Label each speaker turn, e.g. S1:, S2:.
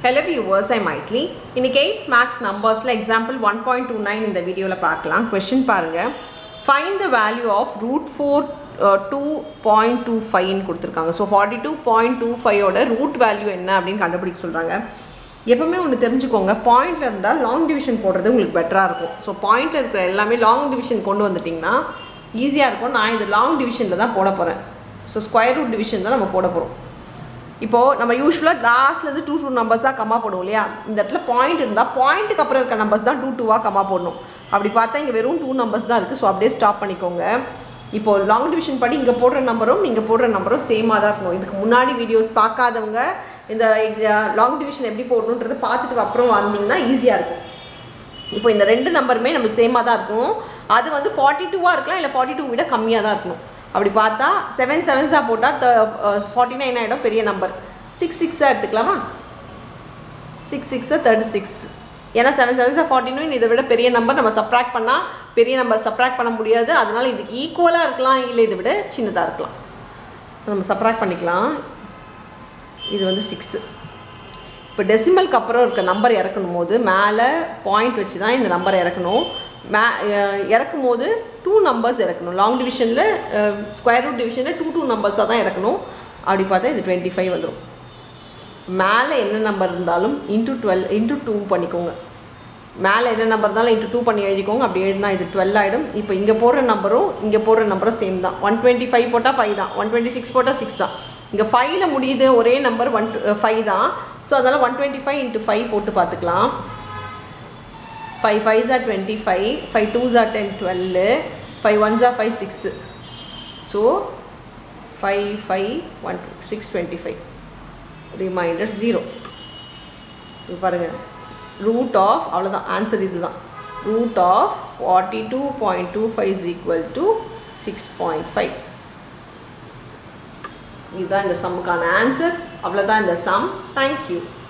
S1: hello viewers ஐ மைட்லி இன்னைக்கு எயிட் மேக்ஸ் நம்பர்ஸில் example one point two nine இந்த வீடியோவில் பார்க்கலாம் கொஷின் பாருங்கள் find the value of root four two point two ஃபைவ்னு கொடுத்துருக்காங்க so forty two point two ஃபைவோட ரூட் வேல்யூ என்ன அப்படின்னு கண்டுபிடிக்க சொல்கிறாங்க எப்பவுமே ஒன்று தெரிஞ்சுக்கோங்க பாயிண்டில் இருந்தால் லாங் டிவிஷன் போடுறது உங்களுக்கு பெட்டராக இருக்கும் ஸோ பாயிண்டில் இருக்கிற எல்லாமே லாங் டிவிஷன் கொண்டு வந்துட்டிங்கன்னா ஈஸியாக இருக்கும் நான் இது லாங் டிவிஷனில் தான் போட போகிறேன் ஸோ ஸ்கொயர் ரூட் டிவிஷன் தான் நம்ம போட போகிறோம் இப்போது நம்ம யூஸ்வலாக லாஸ்ட்லேருந்து டூ டூ நம்பர்ஸாக கம்மா போடுவோம் இல்லையா இந்த இடத்துல பாயிண்ட் இருந்தால் பாயிண்ட்டுக்கு அப்புறம் இருக்க நம்பர்ஸ் தான் டூ டூவாக கம்மா போடணும் அப்படி பார்த்தா இங்கே வெறும் டூ நம்பர்ஸ் தான் இருக்குது ஸோ அப்படியே ஸ்டாப் பண்ணிக்கோங்க இப்போது லாங் டிவிஷன் படி இங்கே போடுற நம்பரும் இங்கே போடுற நம்பரும் சேமாக தான் இருக்கணும் இதுக்கு முன்னாடி வீடியோஸ் பார்க்காதவங்க இந்த லாங் டிவிஷன் எப்படி போடணுன்றதை பார்த்துட்டு அப்புறம் வந்தீங்கன்னா ஈஸியாக இருக்கும் இப்போ இந்த ரெண்டு நம்பருமே நம்மளுக்கு சேமாக தான் இருக்கும் அது வந்து ஃபார்ட்டி டூவாக இருக்கலாம் இல்லை ஃபார்ட்டி டூ விட கம்மியாக தான் இருக்கணும் அப்படி பார்த்தா செவன் செவன்ஸாக போட்டால் ஃபார்ட்டி நைன் ஆகிடும் பெரிய நம்பர் சிக்ஸ் சிக்ஸாக எடுத்துக்கலாமா சிக்ஸ் சிக்ஸாக தேர்ட்டி சிக்ஸ் ஏன்னா செவன் செவன்ஸாக ஃபார்ட்டி நைன் இதை விட பெரிய நம்பர் நம்ம சப்ராக்ட் பண்ணால் பெரிய நம்பர் சப்ராக்ட் பண்ண முடியாது அதனால் இதுக்கு ஈக்குவலாக இருக்கலாம் இல்லை இதை விட சின்னதாக இருக்கலாம் நம்ம சப்ராக்ட் பண்ணிக்கலாம் இது வந்து சிக்ஸு இப்போ டெசிமலுக்கு அப்புறம் இருக்க நம்பர் இறக்கணும் போது மேலே பாயிண்ட் வச்சு தான் இந்த நம்பரை இறக்கணும் மே இறக்கும் போது டூ நம்பர்ஸ் இறக்கணும் லாங் டிவிஷனில் ஸ்கொயர் ரூட் டிவிஷனில் டூ டூ நம்பர்ஸாக தான் இறக்கணும் அப்படி பார்த்தா இது டுவெண்ட்டி ஃபைவ் வந்துடும் மேலே என்ன நம்பர் இருந்தாலும் இன்ட்டு டுவெல் இன்ட்டு டூ பண்ணிக்கோங்க மேலே என்ன நம்பர் இருந்தாலும் இன்ட்டு டூ பண்ணி எழுதிக்கோங்க அப்படி எழுதினா இது டுவெல் ஆகிடும் இப்போ இங்கே போடுற நம்பரும் இங்கே போடுற நம்பரும் சேம் தான் ஒன் டுவெண்ட்டி ஃபைவ் போட்டால் ஃபைவ் தான் ஒன் டுவெண்ட்டி சிக்ஸ் போட்டால் சிக்ஸ் தான் இங்கே ஃபைவ்ல முடியுது ஒரே நம்பர் ஒன் ஃபைவ் தான் ஸோ அதனால் one twenty five into five போட்டு பார்த்துக்கலாம் five five are twenty five five twos are ten twelve five ones are five six so five five one two six twenty five remainder zero இது பாருங்கள் root of அவ்வளோதான் answer இது தான் root of forty two point two five is equal to six point five இதுதான் இந்த சம்முக்கான answer அவ்வளோதான் இந்த some thank you